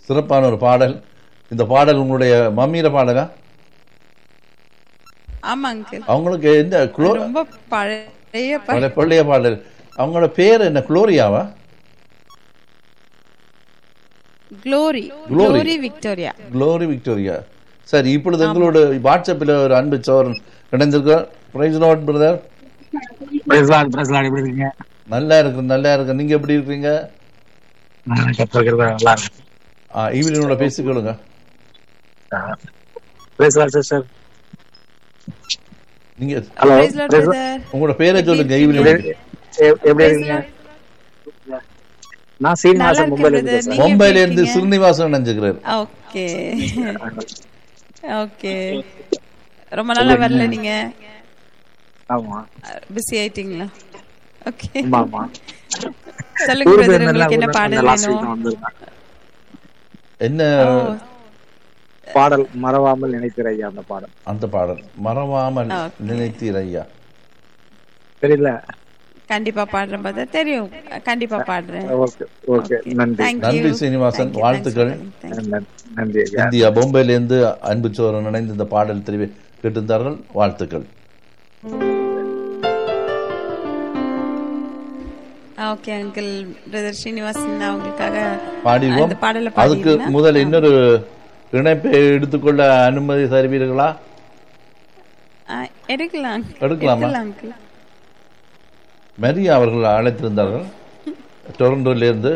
சிறப்பான ஒரு பாடல் இந்த பாடல் உங்களுடைய மம்மியில பாடலா ஆமா அங்கிள் அவங்களுக்கு எந்த குளோ ரொம்ப பழைய ப- பழைய பழைய பாடல் அவங்களோட பேர் என்ன குளோரியாவா glory Glory. Glory Victoria glory Victoria சரி இப்பொழுது எங்களோட வாட்ஸ்அப்பில் ஒரு அன்பு சோரன் இணைந்திருக்கிறார் பிரைஸ் லாட் பிரதர் பிரசலான் பிரசலான் எப்படி இருக்கீங்க நல்லா இருக்கு நல்லா இருக்கு நீங்க எப்படி இருக்கீங்க நான் கப்பல் இருக்கிறதா நல்லா இருக்கு ஆ, ஈவினிங்கோட பேசிக்கொள்ளுங்க பிரசலான் சிஸ்டர் நீங்க ஹலோ Praise Lord, brother. உங்களோட பேரை சொல்லுங்க ஈவினிங் எப்படி இருக்கீங்க நான் நல்லா சீனிவாசன் இருக்கேன் மும்பைல இருந்து brother. பேசுறேன் நீங்க மும்பைல எப்படி இருந்து இருக்கீங்க? ஸ்ரீனிவாசன் நினைஞ்சுக்கிறார் ஓகே ஓகே ரொம்ப நாளா வரல நீங்க ஆமா பிஸி ஆயிட்டீங்களா ஓகே ஆமா ஆமா சொல்லுங்க ஊருக்கு பிரதர் உங்களுக்கு என்ன இருந்தேன்ல, பாடல் லாஸ்ட் வீக் வேணும் வந்திருக்கேன் என்ன ஓ பாடல் மறவாமல் நினைக்கிற ஐயா அந்த பாடல் அந்த பாடல் மறவாமல் Okay. நினைத்தீர் ஐயா தெரியல கண்டிப்பா பாடுறேன் பிரதர் தெரியும் கண்டிப்பா பாடுறேன் ஓகே ஓகே நன்றி Thank you. நன்றி சீனிவாசன் Thank you. வாழ்த்துக்கள் Thanks for calling. Thank you. நன்றி, நன்றி ஐயா இந்தியா பொம்பையில இருந்து அன்பு சோரன் இணைந்து இந்த பாடல் தெரிவி கேட்டிருந்தார்கள் வாழ்த்துக்கள் ஓகே அங்கிள் பிரதர் ஸ்ரீனிவாசன் நான் உங்களுக்காக பாடிடுவோம் அந்த பாடலை அதுக்கு பாடிடுறேன். முதல் இன்னொரு இணைப்பை எடுத்துக்கொள்ள அனுமதி தருவீர்களா ஆ, எடுக்கலாம் எடுக்கலாமா? அங்கிள் மரியா அவர்கள் அழைத்திருந்தார்கள் டொரண்டோல இருந்து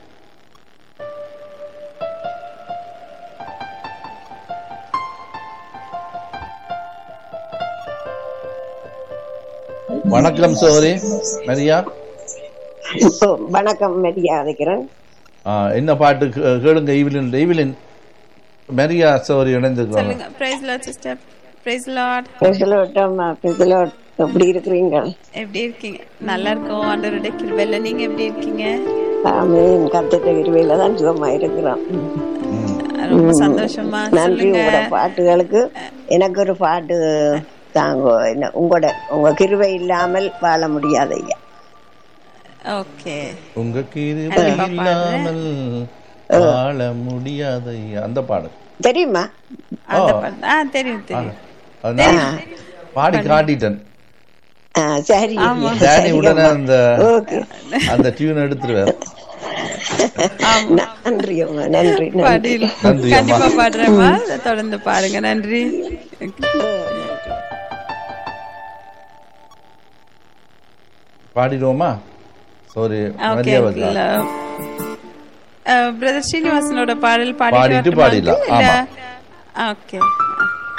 வணக்கம் சோதரி மரியா வணக்கம் மெரியா அழைக்கிறேன் ஆ, என்ன பாட்டு கே- கேளுங்க ஈவிலின் ஈவிலின் மரியா சோதரி இணைந்திருக்கிறாங்க சொல்லுங்க praise lord sister praise lord பிரசலோட்டம் பிரசலோட் எப்படி இருக்கிறீங்க எப்படி இருக்கீங்க நல்லா இருக்கோம் ஆண்டவருடைய கிருபையில நீங்க எப்படி இருக்கீங்க ஆமீன் கத்திட்ட இருவையில தான் சுகமா இருக்கிறோம் ரொம்ப சந்தோஷமா நன்றி சொல்லுங்க உங்களோட பாட்டுகளுக்கு எனக்கு ஒரு பாட்டு தாங்க என்ன உங்களோட உங்க கிருவை இல்லாமல் வாழ முடியாது ஐயா ஓகே உங்க கிருபை கண்டிப்பா இல்லாமல் வாழ முடியாது அந்த பாடல் தெரியுமா அந்த பாட்டு ஆ தெரியும் தெரியும் அது நான் பாடி காட்டிட்டேன் ஆ, சரி டேனி உடனே அந்த ஓகே அந்த டியூன் எடுத்துருவார் நன்றி அம்மா நன்றி நன்றி பாடிடலாம். நன்றி அம்மா. கண்டிப்பா பாடுறேம்மா தொடர்ந்து பாருங்க நன்றி பாடிடுவோமா சாரி ஓகே மரியா வருதா பிரதர் ஸ்ரீனிவாசனோட பாடல் பாடிட்டு பாடிட்டு பாடிடலாம். ஆமா. ஓகே